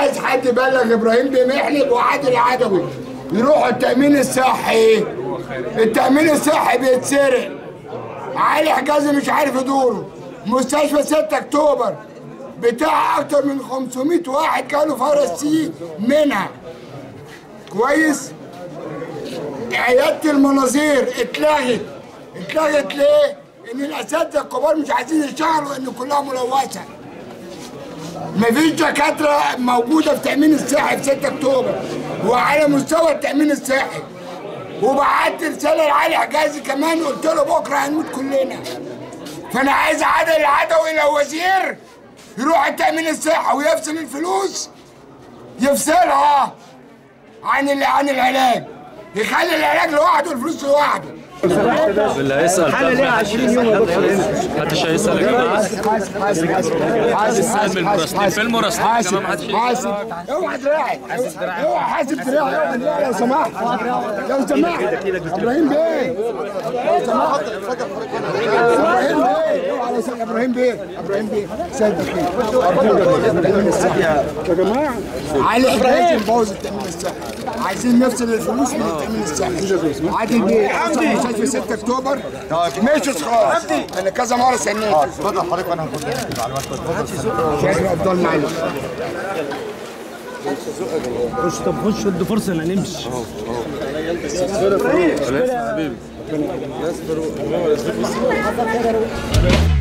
عايز حد يبلغ ابراهيم بن محلب وعادل عدوي يروحوا التامين الصحي التامين الصحي بيتسرق علي حجازي مش عارف يدوره مستشفى 6 اكتوبر بتاع اكتر من 500 واحد كانوا فيروس سي منها كويس عياده المناظير اتلغت اتلغت ليه؟ ان الاساتذه الكبار مش عايزين يشتغلوا ان كلها ملوثه مفيش دكاتره موجوده في تامين الصحي في 6 اكتوبر وعلى مستوى التامين الصحي وبعت رساله لعلي حجازي كمان قلت له بكره هنموت كلنا فانا عايز عادل العدوي لو وزير يروح التامين الصحي ويفصل الفلوس يفصلها عن ال- عن العلاج يخلي العلاج لوحده والفلوس لوحده اللي هيسأل حاله ليها 20 يوم يا دكتور محدش هيسألك كده حاسب حاسب حاسب حاسب حاسب من المراسلين في المراسلين حاسب كمان محدش حاسب اوعى دراعي اوعى حاسب دراعي اوعى دراعي لو سمحت لو سمحت ابراهيم بيه لو سمحت ابراهيم بيه اوعى لو سمحت ابراهيم بيه ابراهيم بيه سيد بخير التامين الصحي يا جماعه علي حجازي مبوظ التامين الصحي عايزين نفصل الفلوس من التامين الصحي عادل بيه أصلاً مستشفى 6 اكتوبر مشيت خالص انا كذا مره سنيت اتفضل حضرتك وانا هاخد المعلومات شاكر افضل معلم خش طب خش ادي فرصه ان نمشي حبيبي